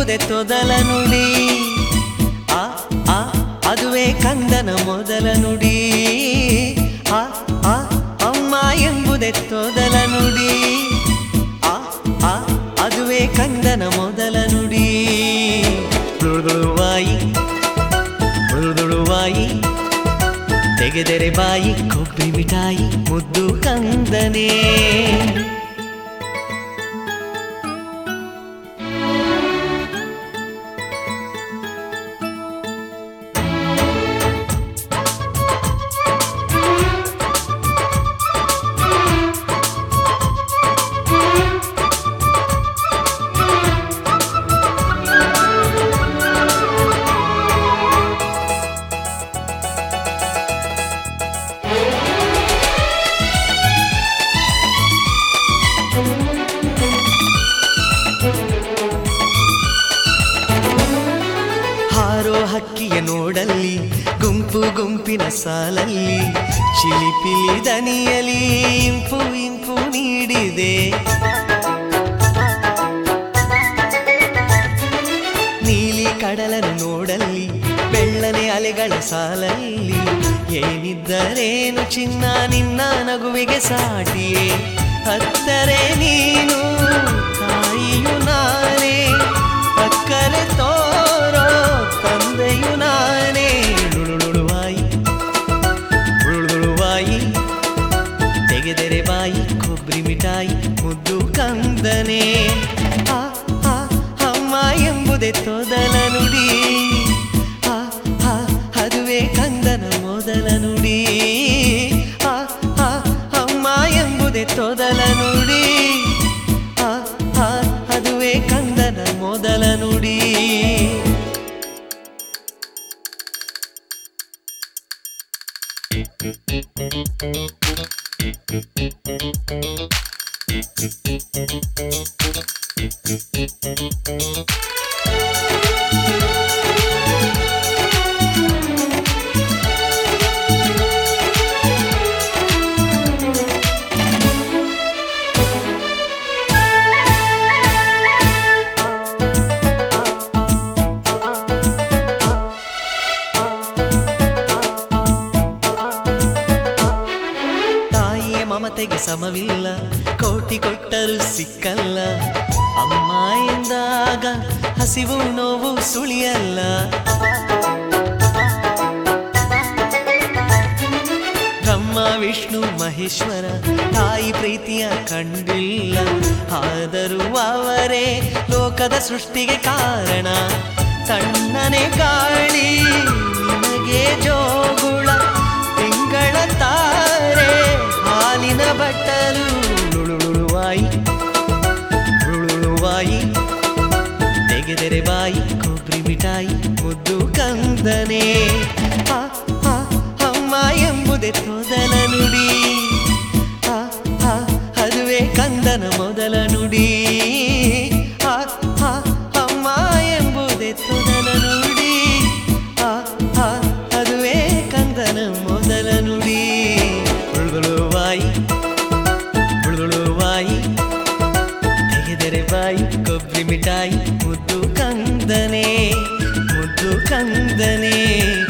ಎಂಬುದೇ ತೊದಲ ನುಡಿ ಆ ಆ ಅದುವೇ ಕಂದನ ಮೊದಲ ನುಡಿ ಆ ಆ ಅಮ್ಮ ಎಂಬುದೇ ತೊದಲ ನುಡಿ ಆ ಆ ಅದುವೇ ಕಂದನ ಮೊದಲ ನುಡಿ ತುಳುದುಳುವಾಯಿ ತುಳುದುಳುವಾಯಿ ತೆಗೆದರೆ ಬಾಯಿ ಕೊಬ್ಬರಿ ಮಿಠಾಯಿ ಮುದ್ದು ಕಂದನೇ ಹಾರೋ ಹಕ್ಕಿಯ ನೋಡಲ್ಲಿ ಗುಂಪು ಗುಂಪಿನ ಸಾಲಲ್ಲಿ ಚಿಲಿಪಿಲಿ ದನಿಯಲಿ ಇಂಪು ಇಂಪು ನೀಡಿದೆ ನೀಲಿ ಕಡಲನ್ನು ನೋಡಲ್ಲಿ ಬೆಳ್ಳನೆ ಅಲೆಗಳ ಸಾಲಲ್ಲಿ ಏನಿದ್ದರೇನು ಚಿನ್ನ ನಿನ್ನ ನಗುವಿಗೆ ಸಾಟಿಯೇ ಹತ್ತರೆ ನೀನು ತಾಯಿಯು ನಾನೇ ಅಕ್ಕರೆ ತೋರೋ ತಂದೆಯು ನಾನೇ ಳುಳುಳುಳುವಾಯಿ ಉಳುಳುಳುವಾಯಿ ತೆಗೆದರೆ ಬಾಯಿ ಕೊಬ್ಬರಿ ಮಿಠಾಯಿ ಮುದ್ದು ಕಂದನೆ ಆ ಆ ಅಮ್ಮ ಎಂಬುದೇ ತೊದಲ ನುಡಿ ಆ ಆ ಅದುವೇ ಕಂದನ ಮೊದಲ ನುಡಿ ಆ ಆ ಅಮ್ಮ ಎಂಬುದೇ ತೊದಲ ನುಡಿ ಆ ಆ ಅದುವೇ ಕಂದನ ಮೊದಲ ನುಡಿ ತಾಯಿಯ ಮಮತೆಗೆ ಸಮವಿಲ್ಲ ಕೋಟಿ ಕೊಟ್ಟರು ಸಿಕ್ಕಲ್ಲ ಅಮ್ಮ ಎಂದಾಗ ಹಸಿವು ನೋವು ಸುಳಿಯಲ್ಲ ಬ್ರಹ್ಮ ವಿಷ್ಣು ಮಹೇಶ್ವರ ತಾಯಿ ಪ್ರೀತಿಯ ಕಂಡಿಲ್ಲ ಆದರೂ ಅವರೇ ಲೋಕದ ಸೃಷ್ಟಿಗೆ ಕಾರಣ ತಣ್ಣನೆ ಗಾಳಿ ನಿನಗೆ ಜೋಗುಳ ತಿಂಗಳ ತಾರೆ ಹಾಲಿನ ಬಟ್ಟಲು ಳುಳುಳುಳುವಾಯಿ ಳುಳುಳುವಾಯಿ ತೆಗೆದರೆ ಬಾಯಿ ಕೊಬ್ಬರಿ ಮಿಠಾಯಿ ಮುದ್ದು ಕಂದನೆ ಆ ಆ ಅಮ್ಮ ಎಂಬುದೇ ತೊದಲ ನುಡಿ ಆ ಆ ಅದುವೇ ಕಂದನ ಮೊದಲ ನುಡಿ ಆ ಆ ಅಮ್ಮ ಎಂಬುದೇ ತೊದಲ ನುಡಿ ಆ ಆ ಅದುವೇ ಕಂದನ ಮೊದಲ ನುಡಿ ಉಳುಳುವಾಯಿ ಉಳುಳುವಾಯಿ ತೆಗೆದರೆ ಬಾಯಿ ಕೊಬ್ಬರಿ ಮಿಠಾಯಿ ಮುದ್ದು ಕಂದನೆ ಮುದ್ದು ಕಂದನೆ